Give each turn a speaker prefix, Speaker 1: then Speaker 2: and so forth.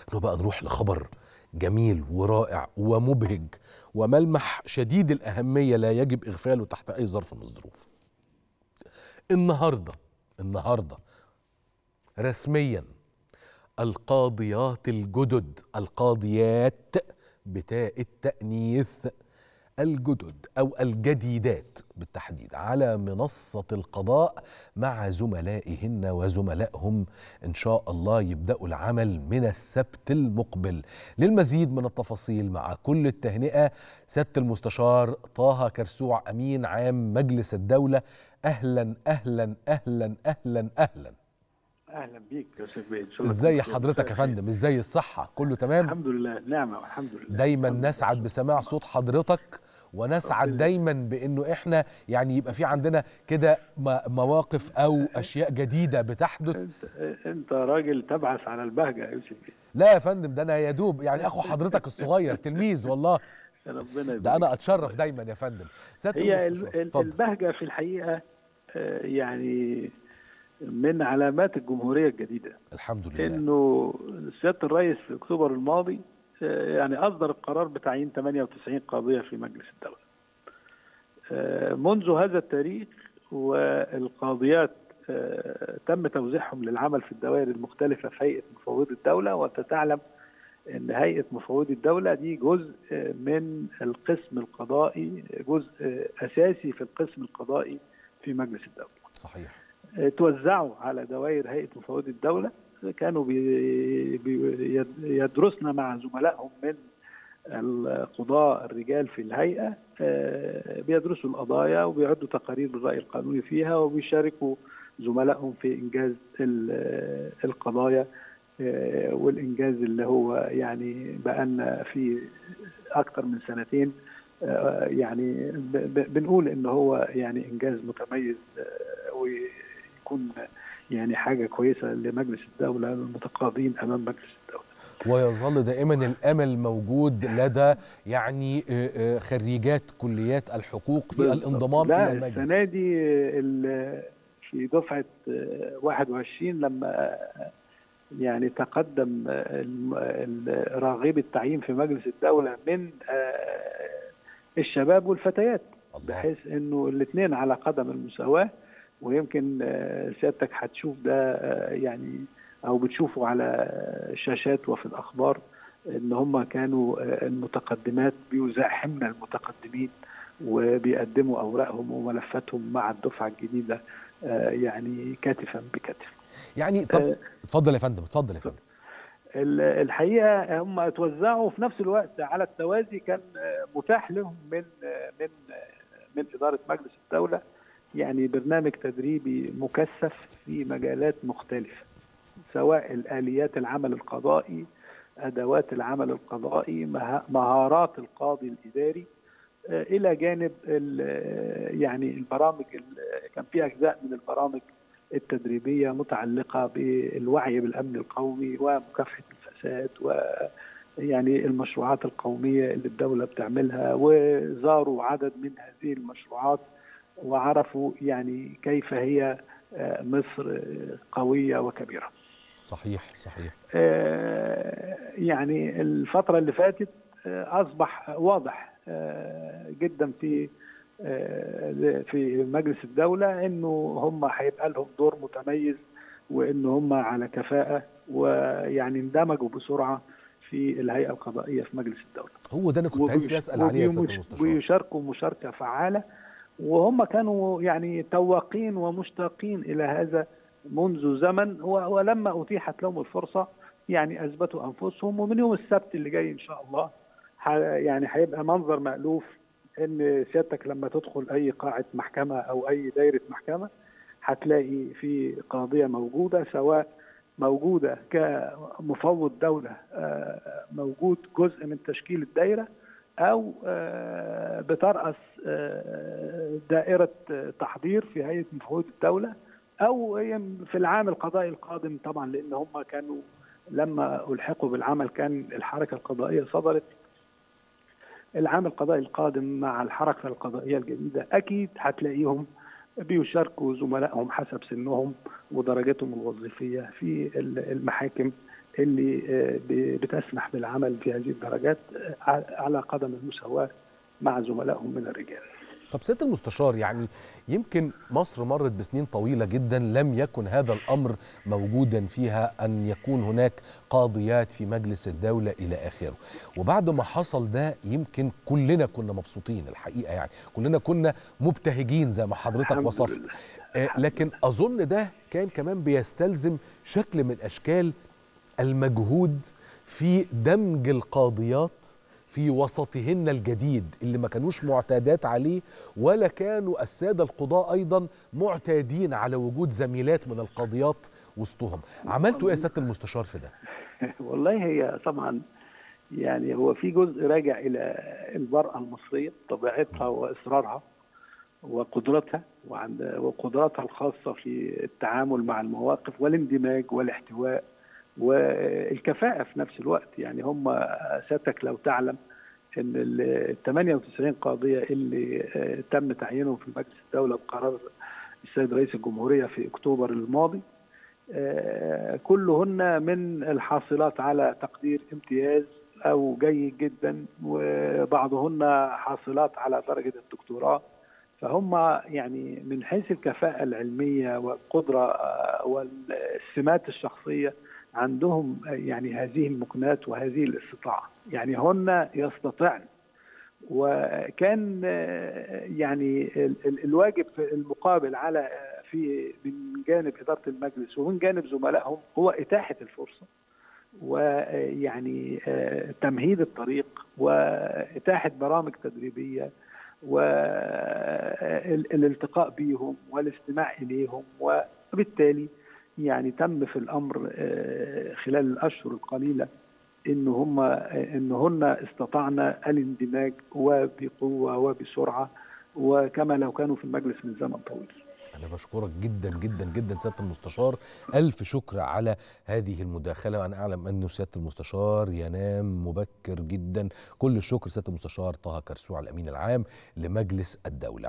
Speaker 1: بقى نروح لخبر جميل ورائع ومبهج وملمح شديد الأهمية لا يجب إغفاله تحت أي ظرف من الظروف النهاردة النهاردة رسميا القاضيات الجدد القاضيات بتاء التأنيث الجدد أو الجديدات بالتحديد على منصة القضاء مع زملائهن وزملائهم إن شاء الله يبدأوا العمل من السبت المقبل للمزيد من التفاصيل مع كل التهنئة سيادة المستشار طه كرسوع أمين عام مجلس الدولة أهلا أهلا أهلا أهلا أهلا
Speaker 2: اهلا بيك يا استاذ بيه
Speaker 1: ازاي حضرتك يا فندم ازاي الصحة كله تمام
Speaker 2: الحمد لله نعمه والحمد لله
Speaker 1: دايما
Speaker 2: الحمد لله.
Speaker 1: نسعد بسماع صوت حضرتك ونسعد
Speaker 2: ربنا
Speaker 1: دايما بانه احنا يعني يبقى في عندنا كده م- مواقف او اشياء جديده بتحدث
Speaker 2: انت انت راجل تبعث على البهجه يا يوسف بيه
Speaker 1: لا يا فندم ده انا يا دوب يعني اخو حضرتك الصغير تلميذ والله
Speaker 2: ربنا
Speaker 1: ده
Speaker 2: يبارك
Speaker 1: انا اتشرف دايما يا فندم سياده
Speaker 2: هي
Speaker 1: المستشار،
Speaker 2: ال- ال-
Speaker 1: اتفضل.
Speaker 2: البهجه في الحقيقه آه، يعني من علامات الجمهوريه الجديده
Speaker 1: الحمد لله
Speaker 2: انه سياده الرئيس في اكتوبر الماضي آه، يعني اصدر القرار بتعيين 98 قاضيه في مجلس الدوله. آه، منذ هذا التاريخ والقاضيات آه، تم توزيعهم للعمل في الدوائر المختلفه في هيئه مفوضي الدوله وانت تعلم ان هيئه مفوضي الدوله دي جزء آه، من القسم القضائي جزء آه، اساسي في القسم القضائي في مجلس الدوله.
Speaker 1: صحيح
Speaker 2: توزعوا على دوائر هيئه مفوضي الدوله كانوا بي بي يدرسن مع زملائهم من القضاء الرجال في الهيئه آه، بيدرسوا القضايا وبيعدوا تقارير بالراي القانوني فيها وبيشاركوا زملائهم في انجاز ال- القضايا آه، والانجاز اللي هو يعني بقالنا في اكثر من سنتين آه، يعني ب- ب- بنقول ان هو يعني انجاز متميز آه، ويكون يعني حاجه كويسه لمجلس الدوله المتقاضين امام مجلس الدوله.
Speaker 1: ويظل دائما الامل موجود لدى يعني آه، آه، خريجات كليات الحقوق في الانضمام
Speaker 2: لا
Speaker 1: الى المجلس
Speaker 2: السنه دي ال- في دفعه آه، 21 لما آه، يعني تقدم آه، الم- ال- راغب التعيين في مجلس الدوله من آه، الشباب والفتيات
Speaker 1: الله
Speaker 2: بحيث انه الاثنين على قدم المساواه ويمكن آه، سيادتك هتشوف ده آه، يعني او بتشوفه على الشاشات وفي الاخبار ان هم كانوا آه، المتقدمات بيزاحمن المتقدمين وبيقدموا اوراقهم وملفاتهم مع الدفعه الجديده آه، يعني كتفا بكتف.
Speaker 1: يعني طب
Speaker 2: آه،
Speaker 1: اتفضل يا فندم اتفضل يا فندم
Speaker 2: ال- الحقيقه هم اتوزعوا في نفس الوقت على التوازي كان آه، متاح لهم من آه، من آه، من اداره مجلس الدوله يعني برنامج تدريبي مكثف في مجالات مختلفه سواء الاليات العمل القضائي ادوات العمل القضائي مها- مهارات القاضي الاداري آه، الى جانب ال- آه، يعني البرامج ال- كان في اجزاء من البرامج التدريبيه متعلقه بالوعي بالامن القومي ومكافحه الفساد ويعني المشروعات القوميه اللي الدوله بتعملها وزاروا عدد من هذه المشروعات وعرفوا يعني كيف هي آه، مصر آه، قويه وكبيره.
Speaker 1: صحيح صحيح
Speaker 2: آه، يعني الفترة اللي فاتت آه، أصبح واضح آه، جدا في آه، في مجلس الدولة إنه هم هيبقى لهم دور متميز وإن هم على كفاءة ويعني اندمجوا بسرعة في الهيئة القضائية في مجلس الدولة.
Speaker 1: هو ده انا كنت عايز
Speaker 2: وبيش-
Speaker 1: اسال عليه يا سياده
Speaker 2: وبيمش-
Speaker 1: المستشار
Speaker 2: ويشاركوا مشاركة فعالة وهم كانوا يعني تواقين ومشتاقين إلى هذا منذ زمن و- ولما أتيحت لهم الفرصة يعني أثبتوا أنفسهم ومن يوم السبت اللي جاي إن شاء الله ح- يعني هيبقى منظر مألوف إن سيادتك لما تدخل أي قاعة محكمة أو أي دايرة محكمة هتلاقي في قاضية موجودة سواء موجودة كمفوض دولة آه، موجود جزء من تشكيل الدايرة أو آه، بترأس آه، دائرة آه، تحضير في هيئة مفوض الدولة أو يم- في العام القضائي القادم طبعا لأن هم كانوا لما ألحقوا بالعمل كان الحركة القضائية صدرت العام القضائي القادم مع الحركة القضائية الجديدة أكيد هتلاقيهم بيشاركوا زملائهم حسب سنهم ودرجاتهم الوظيفية في ال- المحاكم اللي بتسمح بالعمل في هذه الدرجات على قدم المساواة مع زملائهم من الرجال
Speaker 1: طب سياده المستشار يعني يمكن مصر مرت بسنين طويله جدا لم يكن هذا الامر موجودا فيها ان يكون هناك قاضيات في مجلس الدوله الى اخره وبعد ما حصل ده يمكن كلنا كنا مبسوطين الحقيقه يعني كلنا كنا مبتهجين زي ما حضرتك وصفت آه لكن اظن ده كان كمان بيستلزم شكل من اشكال المجهود في دمج القاضيات في وسطهن الجديد اللي ما كانوش معتادات عليه ولا كانوا الساده القضاء ايضا معتادين على وجود زميلات من القاضيات وسطهم عملتوا ايه يا سياده المستشار في ده
Speaker 2: والله هي طبعا يعني هو في جزء راجع الى المراه المصريه طبيعتها واصرارها وقدرتها وعند وقدراتها الخاصه في التعامل مع المواقف والاندماج والاحتواء والكفاءة في نفس الوقت يعني هم سيادتك لو تعلم ان ال 98 قاضية اللي تم تعيينهم في مجلس الدولة بقرار السيد رئيس الجمهورية في اكتوبر الماضي كلهن من الحاصلات على تقدير امتياز او جيد جدا وبعضهن حاصلات على درجة الدكتوراه فهم يعني من حيث الكفاءة العلمية والقدرة والسمات الشخصية عندهم يعني هذه المكنات وهذه الاستطاعة يعني هن يستطعن وكان يعني الواجب في المقابل على في من جانب إدارة المجلس ومن جانب زملائهم هو إتاحة الفرصة ويعني تمهيد الطريق وإتاحة برامج تدريبية والالتقاء بهم والاستماع إليهم وبالتالي يعني تم في الامر خلال الاشهر القليله ان هم ان هن استطعنا الاندماج وبقوه وبسرعه وكما لو كانوا في المجلس من زمن طويل.
Speaker 1: انا بشكرك جدا جدا جدا سياده المستشار الف شكر على هذه المداخله وانا اعلم انه سياده المستشار ينام مبكر جدا كل الشكر سياده المستشار طه كرسوع الامين العام لمجلس الدوله